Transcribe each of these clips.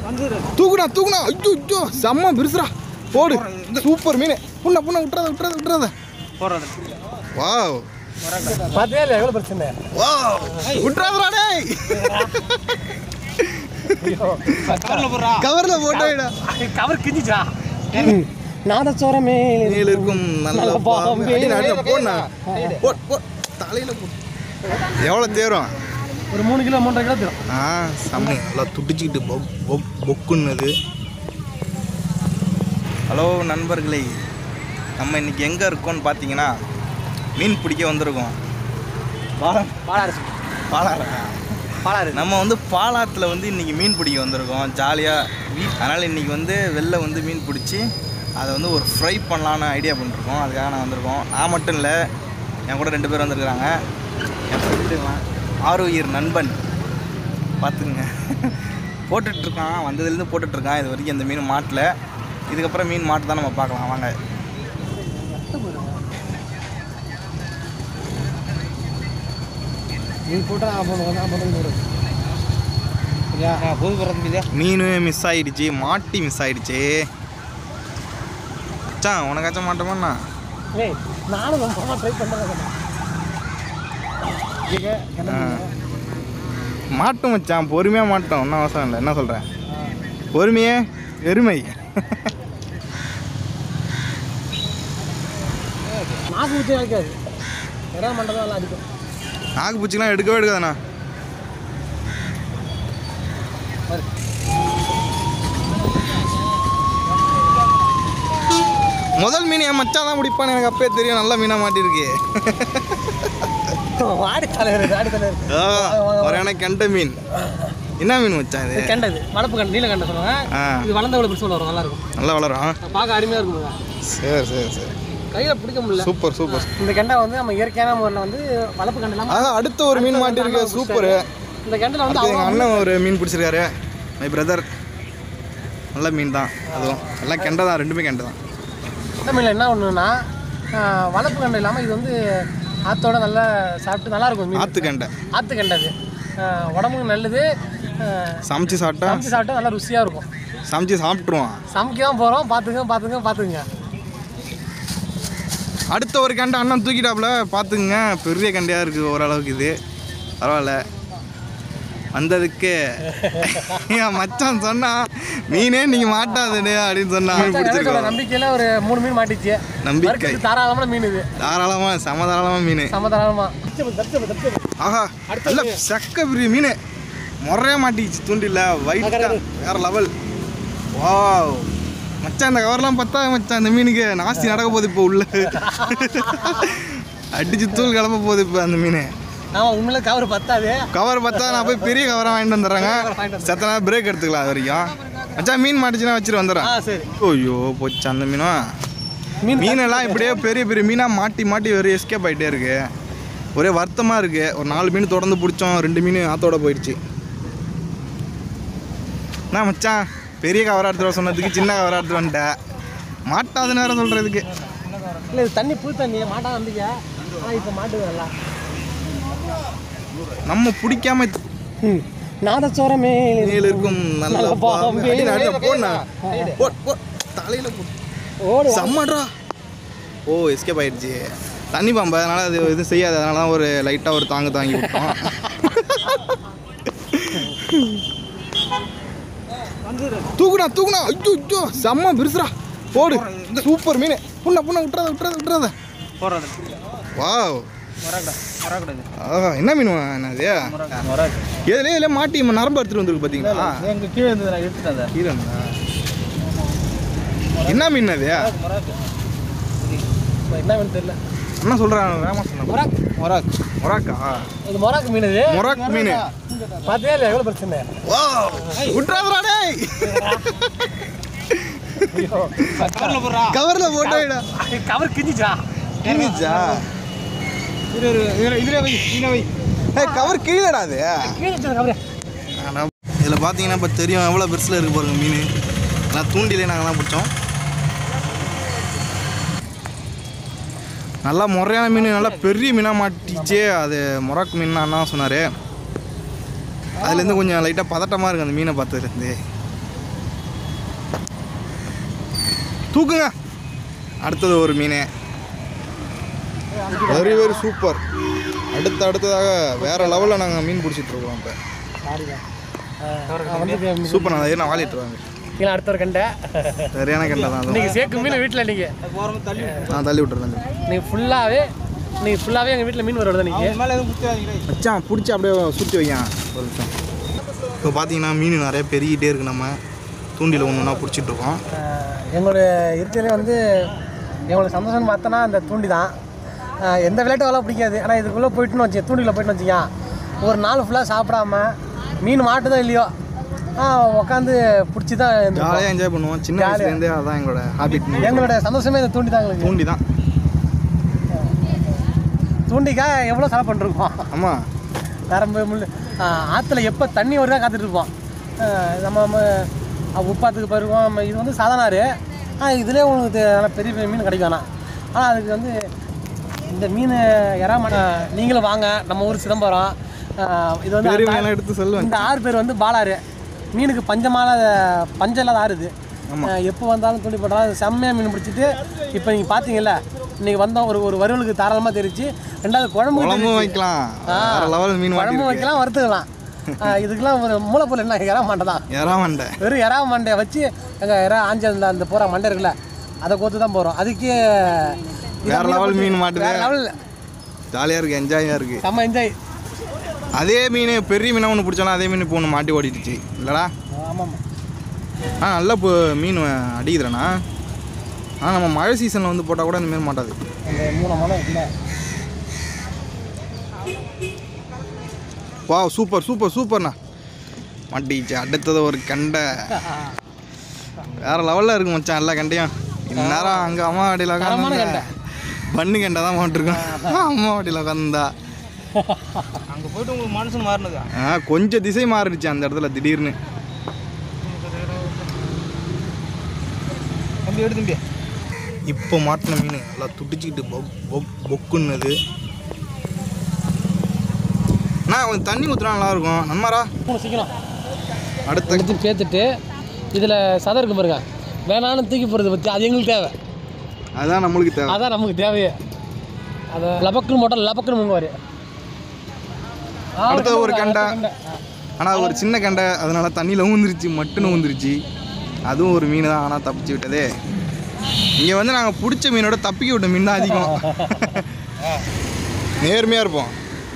தூக்குடா தூக்குடா ஐயோ ஐயோ செம்ம பெருசுடா போடு சூப்பர் மீன் புண்ண புண்ண விட்டுறாத விட்டுறாத விட்டுறாத போடுறது வாவ் பார்த்தே இல்லை எவ்வளோ பிரச்சனை வாவ் விட்டுறாதடா டேய் கவரில் போடுறா கவர்ல போட்டோடா கவர் கிஞ்சிச்சா நாதச்சோரமே மேல இருக்கும் நல்ல நல்ல பாம்பு பாம்பு. அடி நடுல போடா போ போ தலையில போ எவ்வளோ தேரும் ஒரு மூணு கிலோ மூன்றரை கிலோ தரும் ஆ செம்ம நல்லா துடிச்சிக்கிட்டு பொக் பொக் பொக்குன்னது ஹலோ நண்பர்களே நம்ம இன்னைக்கு எங்கே இருக்கோம்னு பார்த்தீங்கன்னா மீன் பிடிக்க வந்திருக்கோம் பாலம் பாலாறு பாலாறு பாலாறு நம்ம வந்து பாலாத்தில் வந்து இன்றைக்கி மீன் பிடிக்க வந்திருக்கோம் ஜாலியாக வீ அதனால் இன்றைக்கி வந்து வெளில வந்து மீன் பிடிச்சி அதை வந்து ஒரு ஃப்ரை பண்ணலான்னு ஐடியா பண்ணிருக்கோம் அதுக்காக நான் வந்திருக்கோம் நான் மட்டும் இல்லை என் கூட ரெண்டு பேர் வந்திருக்கிறாங்க என் ஃப்ரெண்டுலாம் ஆரோக்கியர் நண்பன் பார்த்துக்குங்க போட்டுட்ருக்கான் வந்ததுலேருந்து போட்டுட்ருக்கான் இது வரைக்கும் இந்த மீன் மாட்டல இதுக்கப்புறம் மீன் மாட்டு தான் நம்ம பார்க்கலாம் வாங்க நீ போட்டா நான் பண்ணுவேன் நான் பண்ணுவேன் சரியா போது போகிறது இல்லையா மீன் மிஸ் ஆயிடுச்சு மாட்டி மிஸ் ஆயிடுச்சு மச்சான் உனக்காச்சும் மாட்டோமாண்ணா ஏய் நானும் ரொம்ப ட்ரை பண்ணுறேன் ஆ. மாட்டும் மச்சான் பொறுமையாக மாட்டோம் ஒன்றும் அவசரம் இல்லை என்ன சொல்கிறேன் பொறுமையே எருமை நாக்கு ஊற்றி வைக்காது இடம் மண்டலம் எல்லாம் அடிக்கும் நாக்கு பூச்சிலாம் எடுக்கவே எடுக்காதண்ணா முதல் மீன் என் மச்சான் தான் பிடிப்பான்னு எனக்கு அப்பயே தெரியும் நல்ல மீனாக மாட்டிருக்கு வாடி தலைவர் வாடி தலைவர் ஆ, ஒரேன கெண்ட மீன் என்ன மீன் மச்சான் இது கெண்டது வளர்ப்பு கண்டு நீல கண்டை சொல்லுவாங்க ஆ இது வளர்ந்த விட பிடிச்சி வரும் நல்லா இருக்கும் நல்லா வளரும் பார்க்க அருமையாக இருக்கும் சரி சரி சரி கையில் பிடிக்க முடியல சூப்பர் சூப்பர் இந்த கெண்டை வந்து நம்ம இயற்கையான முறையில் வந்து வளர்ப்பு கண்டு இல்லாமல் ஆ அடுத்த ஒரு மீன் மாட்டிருக்கு சூப்பர் இந்த கெண்டில் வந்து அடுத்து எங்கள் அண்ணன் ஒரு மீன் பிடிச்சிருக்காரு மை பிரதர் நல்ல மீன் தான் அதுவும் எல்லாம் கெண்டை தான் ரெண்டுமே கெண்டை தான் தமிழில் என்ன ஒன்றுனா வளர்ப்பு கண்டு இல்லாமல் இது வந்து ஆத்தோட நல்லா சாப்பிட்டு நல்லா இருக்கும் மீன் ஆத்து கெண்டை ஆத்து கண்டது உடம்புக்கு நல்லது ஆஹ் சமைச்சு சாப்பிட்டா சமைச்சு சாப்பிட்டா நல்லா ருசியாக இருக்கும் சமைச்சு சாப்பிட்ருவான் சமைக்க தான் போகிறோம் பார்த்துங்க பார்த்துங்க பார்த்துங்க அடுத்த ஒரு கண்டை அண்ணன் தூக்கிட்டாப்புல பார்த்துக்குங்க பெரிய கண்டையாக இருக்குது ஓரளவுக்கு இது பரவாயில்ல வந்ததுக்கு என் மச்சான் சொன்னா மீனே நீங்கள் மாட்டாதுன்னு அப்படின்னு சொன்னா மீன் பிடிச்சிருக்கோம் நம்பிக்கையில் ஒரு மூணு மீன் மாட்டிச்சு நம்பிக்கை வறுக்கிறதுக்கு தாராளமான மீன் இது தாராளமாக சம தாராளமாக மீன் சம தாராளமாக ஆஹா நல்ல செக்க பெரிய மீன் முறைய மாட்டிக்கிச்சு தூண்டில வைட்டா வேற லெவல் வாவ் மச்சான் இந்த கவர்லாம் பார்த்தா மச்சான் இந்த மீனுக்கு நாஸ்தி நடக்க போகுது இப்போ உள்ள அடிச்சு தூள் கிளம்ப போகுது இப்போ அந்த மீன் ஆமாம் உண்மையில கவர் பத்தாது கவர் பார்த்தா நான் போய் பெரிய கவரை வாங்கிட்டு வந்துடுறேங்க வாங்கிட்டு செத்த நேரம் பிரேக் எடுத்துக்கலாம் அது வரைக்கும் மச்சான் மீன் மாட்டுச்சுன்னா வச்சுட்டு வந்துடுறேன் ஆ சரி ஐயோ போச்சு அந்த மீனும் மீன் மீனெல்லாம் இப்படியே பெரிய பெரிய மீனாக மாட்டி மாட்டி வெறும் எஸ்கேப் ஆகிட்டே இருக்கு ஒரே வருத்தமாக இருக்கு ஒரு நாலு மீன் தொடர்ந்து பிடிச்சோம் ரெண்டு மீன் ஆத்தோட போயிடுச்சு என்ன மச்சான் பெரிய கவரா எடுத்துட்டு வர சொன்னதுக்கு சின்ன கவரா எடுத்துட்டு வந்துட்டேன் மாட்டாதுன்னு வேற சொல்கிறதுக்கு இல்லை இது தண்ணி புது தண்ணி மாட்டா நம்பிக்கை ஆனால் இப்போ மாட்டுது நல்லா நம்ம பிடிக்காம நாதச்சோரமே மேல இருக்கும் நல்ல நல்ல பாம்பு பாம்பு. அடி நடுல போடா போ போ தலையில போ ஓடு செம்மட்ரா ஓ எஸ்கேப் ஆயிடுச்சு தண்ணி பாம்பு அதனால அது எதுவும் செய்யாது அதனால தான் ஒரு லைட்டாக ஒரு தாங்கு தாங்கி விட்டோம் தூக்குடா தூக்குடா ஐயோ ஐயோ செம்ம பெருசுடா போடு சூப்பர் மீன் புண்ண புண்ண விட்டுறாத விட்டுறாத விட்டுறாத போடுறது வாவ் மொராக்கடா மொராக்கடா ஆஹா என்ன மீன் என்னது மொராக்கு எதுலேயே இல்லை மாட்டி நம்ம நரம்பு எடுத்துட்டு வந்திருக்கு பார்த்தீங்களா எங்கள் கீழே இருந்தது நான் எடுத்துட்டேன் அதை கீழே இருந்தா? என்ன மீன் அது மொராக்கு இது என்ன மீன் தெரியல என்ன சொல்கிறாங்க வேகமாக சொன்னா மொராக் மொராக் மொராக்கா இது மொராக்கு மீன் இது மொராக் மீன் பார்த்தே இல்லை எவ்வளோ பிரச்சனை வா விட்றாதடா டேய் கவரில் போடுறா கவர்ல போட்டோடா கவர் கிஞ்சிச்சா கிழிச்சா இரு இரு இதில் வை இதில் வை ஏய் கவர் கீழடா அது கிழிச்சா கவரு ஆனா இதில் பார்த்தீங்கன்னா இப்போ தெரியும் எவ்வளோ பெருசில் இருக்கு பாருங்க மீன் நான் தூண்டிலே நாங்கள்லாம் பிடிச்சோம் நல்லா முறையான மீன் நல்லா பெரிய மீனாக மாட்டிச்சு அது மொராக் மீன் அண்ணா சொன்னார் அதுலேருந்து கொஞ்சம் லைட்டாக பதட்டமாக இருக்குது அந்த மீனை பார்த்ததுலேருந்து தூக்குங்க அடுத்தது ஒரு மீன் வெரி வெரி சூப்பர் அடுத்து அடுத்ததாக வேற லெவலில் நாங்கள் மீன் பிடிச்சிட்டு இருக்கோம் இப்போ சாரிங்க வந்து சூப்பர் நான் நான் வாலிட்டு வாங்க கீழே அடுத்த ஒரு கண்டை சரியான கண்டை தான் அதுவும். நீங்கள் சேர்க்கும் மீன் வீட்டில் நீங்கள் நான் தள்ளி விட்டுறேன் தள்ளி நீங்கள் ஃபுல்லாகவே நீங்கள் ஃபுல்லாகவே எங்கள் வீட்டில் மீன் வருவது நீங்கள் மச்சான் பிடிச்சி அப்படியே சுற்றி வைங்க ஒரு நிமிஷம் இப்போ பார்த்தீங்கன்னா மீன் நிறைய பெருகிட்டே இருக்கு நம்ம தூண்டில் ஒன்று ஒன்றா பிடிச்சிட்டு இருக்கோம் எங்களோட இருக்கிறதுலே வந்து எங்களோட சந்தோஷம் பார்த்தோன்னா அந்த தூண்டி தான் ஆஹ் எந்த விளையாட்டு வேலை பிடிக்காது ஆனால் இதுக்குள்ளே போயிட்டுன்னு வச்சு தூண்டியில் போயிட்டுன்னு வச்சுக்கா ஒரு நாள் ஃபுல்லாக சாப்பிடாம மீன் மாட்டுதோ இல்லையோ உட்காந்து பிடிச்சி தான் இருந்திருப்போம். ஜாலியாக என்ஜாய் பண்ணுவோம் சின்ன வயசுலேருந்தே அதான் எங்களோட ஹாபிட் எங்களோட சந்தோஷமே இந்த தூண்டி தான் எங்களுக்கு தூண்டி தான் தூண்டிக்காக எவ்வளோ செலவு பண்ணிருக்கோம் ஆமாம் நரம்பு முள் ஆற்றுல எப்போ தண்ணி வருதா காத்துட்ருப்போம் நம்ம நம்ம உப்பாத்துக்கு போயிருக்கோம் நம்ம இது வந்து சாதாரணாரு ஆனால் இதுலேயே உங்களுக்கு தெ- நல்ல பெரிய பெரிய மீன் கிடைக்கும் ஆனால் ஆனால் அதுக்கு வந்து இந்த மீன் இறா மாட்ட நீங்களும் வாங்க நம்ம ஊர் சிதம்பரம் ஆஹ் இது வந்து பெரிய அந்த- மீனை எடுத்து சொல்லுவேன் இந்த ஆறு பேர் வந்து பாலாறு மீனுக்கு பஞ்சமான பஞ்சம் இல்லாத ஆறு இது அஹ் எப்போ வந்தாலும் துணி போட்டாலும் செம்மையாக மீன் பிடிச்சிட்டு இப்போ நீங்கள் பார்த்தீங்கல்ல இன்னைக்கு வந்தோம் ஒரு ஒரு வறுவலுக்கு தாராளமாக தெரிச்சு ரெண்டாவது குழம்பு குழம்பும் வைக்கலாம் வேற லெவல் மீன் குழம்பு மாட்டி வைக்கலாம் வறுத்துக்கலாம் அஹ் இதுக்கெல்லாம் ஒரு மூளைப்பொருள் என்ன இறா மண்டை தான் எறா மண்டை வெறும் இறா மண்டையை வச்சு எங்கள் இறா ஆஞ்சி அந்த அந்த போகிற மண்டை இருக்குல்ல அதை கோத்து தான் போகிறோம் அதுக்கே வேற level மீன் மாட்டுது. வேற லெவல் ஜாலியாக இருக்குது என்ஜாயாக இருக்குது செம்ம என்ஜாய் அதே மீன் பெரிய மீனாக ஒன்று பிடிச்சாலும் அதே மீன் இப்போ ஒன்று மாட்டி ஓடிட்டுச்சு இல்லைடா ஆமாம் ஆ நல்லா இப்போ மீன் அடிக்குதுறண்ணா ஆனால் நம்ம மழை சீசனில் வந்து போட்டால் கூட இந்த மீன் மாட்டாது அந்த மூணு மனம் இல்லை வா சூப்பர் சூப்பர் சூப்பர்ண்ணா மாட்டிச்சு அடுத்தது ஒரு கண்டை வேற லெவலில் இருக்கு மச்சான் எல்லா கண்டையும் இந்நேரம் அங்கே அம்மா வாடியில் தரமான உட்காந்து கண்டை. பண்ணு கண்டை தான் மாட்டிருக்கோம் அம்மா வாடியில் உட்காந்தா அங்கே போயிட்டு உங்களுக்கு மனசு மாறினதா ஆ கொஞ்சம் திசை மாறிடுச்சு அந்த இடத்துல திடீர்னு தம்பி எடு தம்பி இப்போ மாட்டின மீன் நல்லா துடிச்சிக்கிட்டு பொக் பொக் பொக்குன்னது அண்ணா கொஞ்சம் தண்ணி ஊற்றினா நல்லா இருக்கும் நன்மாரா மூணு சீக்கிரம் அடுத்த எடுத்து சேர்த்துட்டு இதில் சதை இருக்கு பாருங்க வேணான்னு தூக்கி போகிறது பற்றி அது எங்களுக்கு தேவை அதுதான் நம்மளுக்கு தேவை அதான் நமக்கு தேவையே அதை லபக்குன்னு போட்டால் லபக்குன்னு முங்குவார் அடுத்தது ஒரு கண்டை. ஆனால் அது ஒரு சின்ன கண்டை அதனால தண்ணியில் ஊந்துருச்சு மட்டுன்னு ஊந்துருச்சு அதுவும் ஒரு மீன் தான் ஆனால் தப்பிச்சு விட்டதே இங்கே வந்து நாங்கள் பிடிச்ச மீனோட தப்பிக்க விட்ட மீன் தான் அதிகம் நேர்மையாக இருப்போம்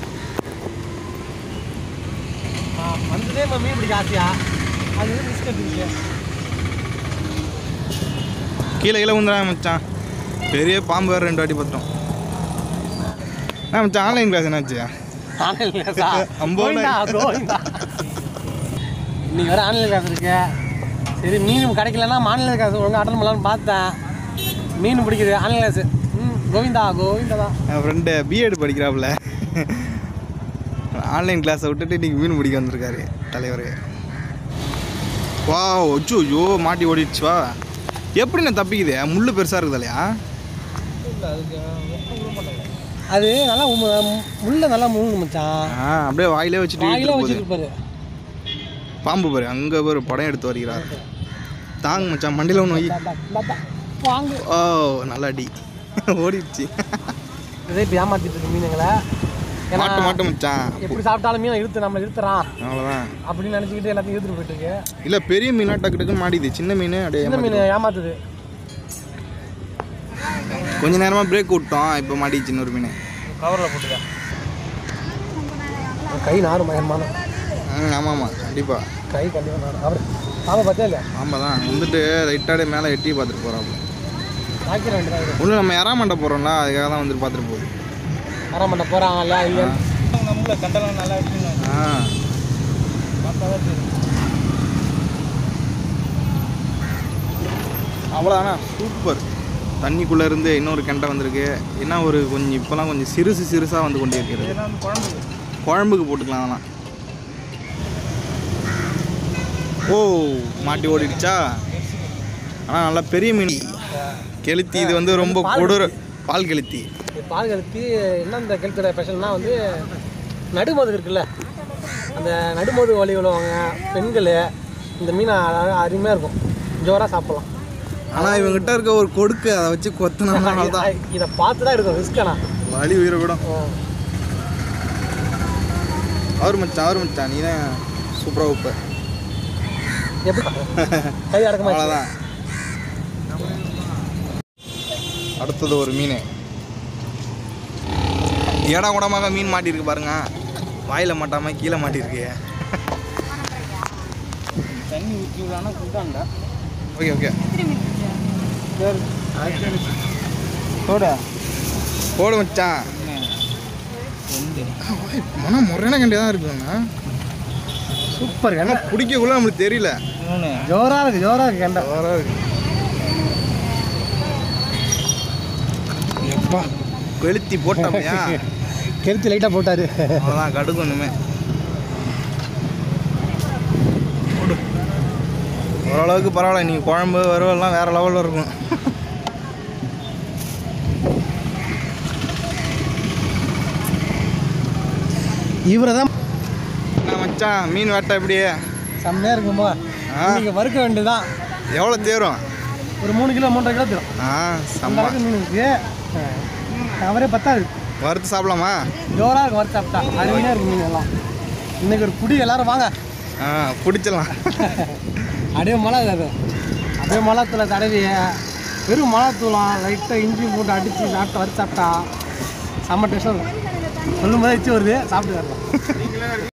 வந்ததே நம்ம மீன் பிடிக்க ஆசையா அது ரிஸ்க் எடுத்துக்கிச்சு கீழே கீழே ஊந்துறாங்க மச்சான் பெரிய பாம்பு வேறு ரெண்டு வாட்டி பார்த்தோம் ஆ மச்சான் ஆன்லைன் கிளாஸ் என்னாச்சு அம்போல. இன்னைக்கு வேறு ஆன்லைன் கிளாஸ் இருக்கு சரி மீன் கிடைக்கலன்னா மாநில கிளாஸ் ஒழுங்காக அட்டன் பண்ணலாம்னு பார்த்தேன் மீன் பிடிக்குது ஆன்லைன் கிளாஸ் ம் கோவிந்தா கோவிந்தா தான் என் ஃப்ரெண்டு பிஎட் படிக்கிறாப்புல ஆன்லைன் கிளாஸை விட்டுட்டு இன்னைக்கு மீன் பிடிக்க வந்திருக்காரு தலைவர் வா ஒச்சு ஐயோ மாட்டி ஓடிடுச்சு வா எப்படி நான் தப்பிக்குது முள்ளு பெருசாக இருக்குது இல்லையா அது நல்லா உம், முள்ள நல்லா முழுங்கு மச்சான் ஆ அப்படியே வாயிலே வச்சுட்டு வாயில இழுத்துட்டு போகுது வச்சுருப்பாரு பாம்பு பாரு அங்கே பாரு படம் எடுத்து வருகிறார் தாங்க மச்சான் மண்டியில் ஒன்று வை வாங்கு ஓ நல்ல அடி ஓடிடுச்சு இதே இப்போ ஏமாத்திட்டு இருக்கு மீனுங்களை ஏன்னா மாட்டு மாட்டு மச்சான் எப்படி சாப்பிட்டாலும் மீனை இழுத்து நம்ம இழுத்துறான் அவ்வளோதான் அப்படின்னு நினச்சிக்கிட்டு எல்லாத்தையும் இழுத்துட்டு போயிட்டு இருக்கு இல்லை பெரிய மீனாக டக்கு டக்குன்னு மாட்டிது சின்ன மீன் அப்படியே சின்ன மீன் ஏமாத்துது கொஞ்ச நேரமாக பிரேக் விட்டோம் இப்போ மாட்டிச்சு இன்னொரு மீன் கவரில் போட்டுக்க கை நாரும் மயமான ம் ஆமாம் ஆமாம் கண்டிப்பாக கை கண்டிப்பாக நாரும் அவர் பாம்பை பார்த்தே இல்லையா ஆமாம் தான் வந்துட்டு லைட்டாடே மேலே எட்டி பார்த்துட்டு போகிறாப்புல தாக்கிற வேண்டியதான் இது ஒன்றும் நம்ம எறா மண்டை போகிறோம்ல அதுக்காக தான் வந்துட்டு பார்த்துட்டு போகுது அரை மண்டை போகிறாங்க இல்லையா இல்லையான்னு நம்மள கண்டெல்லாம் நல்லா வச்சுக்கணும் ஆ பார்த்தா தான் தெரியும் அவ்வளோதானா சூப்பர் தண்ணிக்குள்ளே இருந்து இன்னொரு கெண்டை வந்திருக்கு என்ன ஒரு கொஞ்சம் இப்போலாம் கொஞ்சம் சிறுசு சிறுசாக வந்து கொண்டு இருக்கிறது இதெல்லாம் வந்து குழம்புக்கு குழம்புக்கு போட்டுக்கலாம் அதெல்லாம் ஓ மாட்டி ஓடிடுச்சா ஆனால் நல்லா பெரிய மீன் கெளுத்தி இது வந்து ரொம்ப கொடூர பால் கெளுத்தி இது பால் கழுத்தி என்ன இந்த கழுத்தோட ஸ்பெஷல்னா வந்து நடுமது இருக்குல்ல அந்த நடுமது வழி உள்ளவங்க பெண்கள் இந்த மீனை அழகா அருமையாக இருக்கும் ஜோராக சாப்பிடலாம் ஆனால் இவங்ககிட்ட இருக்க ஒரு கொடுக்கு அதை வச்சு கொத்தினால தான் இதை பார்த்து தான் எடுக்கும் ரிஸ்க் ஆனால் வலி உயிரை விடும் அவர் மச்சான் அவர் மச்சான் நீ தான் சூப்பராக வைப்ப எப்படி கை அடக்கமா அவ்வளோதான் அடுத்தது ஒரு மீன் ஏடா கூடமாக மீன் மாட்டியிருக்கு பாருங்க வாயில் மாட்டாம கீழே மாட்டியிருக்கு தண்ணி ஊற்றி விடானா கொடுத்தாண்டா ஓகே ஓகே போட போடு மச்சான் மனம் முறையான கண்டி தான் இருக்குண்ணா சூப்பர் என்ன பிடிக்கக்குள்ள நம்மளுக்கு தெரியல இன்னொன்று ஜோரா இருக்கு ஜோரா இருக்கு கெண்டை வர எப்பா வெளுத்தி போட்டோம்யா கெளுத்தி லைட்டாக போட்டாரு அவ்வளோதான் கடுக்கும் இனிமே போடு. ஓரளவுக்கு பரவாயில்ல நீங்கள் குழம்பு வறுவல்லாம் வேறு லெவலில் இருக்கும் இவரை தான் என்ன மச்சான் மீன் வேட்டை எப்படியே செம்மையாக இருக்குமா ஆ. நீங்கள் வறுக்க வேண்டியதுதான் எவ்வளோ தேரும் ஒரு மூணு கிலோ மூன்றரை கிலோ தரும் ஆ அந்த செம்ம அளவுக்கு மீன் இருக்கு அவரே பத்தாது வறுத்து சாப்பிடலாமா ஜோராக இருக்கும் வறுத்து சாப்பிட்டா அருமையாக இருக்கு மீன் எல்லாம் இன்னைக்கு ஒரு குடி எல்லாரும் வாங்க ஆ பிடிச்சிடலாம் அப்படியே மிளகு அது அப்படியே மிளகாத்தூளை தடவி வெறும் மிளகாத்தூளாம் லைட்டாக இஞ்சி போட்டு அடித்து சாப்பிட்டு வறுத்து சாப்பிட்டா செம்ம டேஸ்ட்டாக இருக்கும் சொல்லும் போதே எச்சி வருது சாப்பிட்டு வரலாம்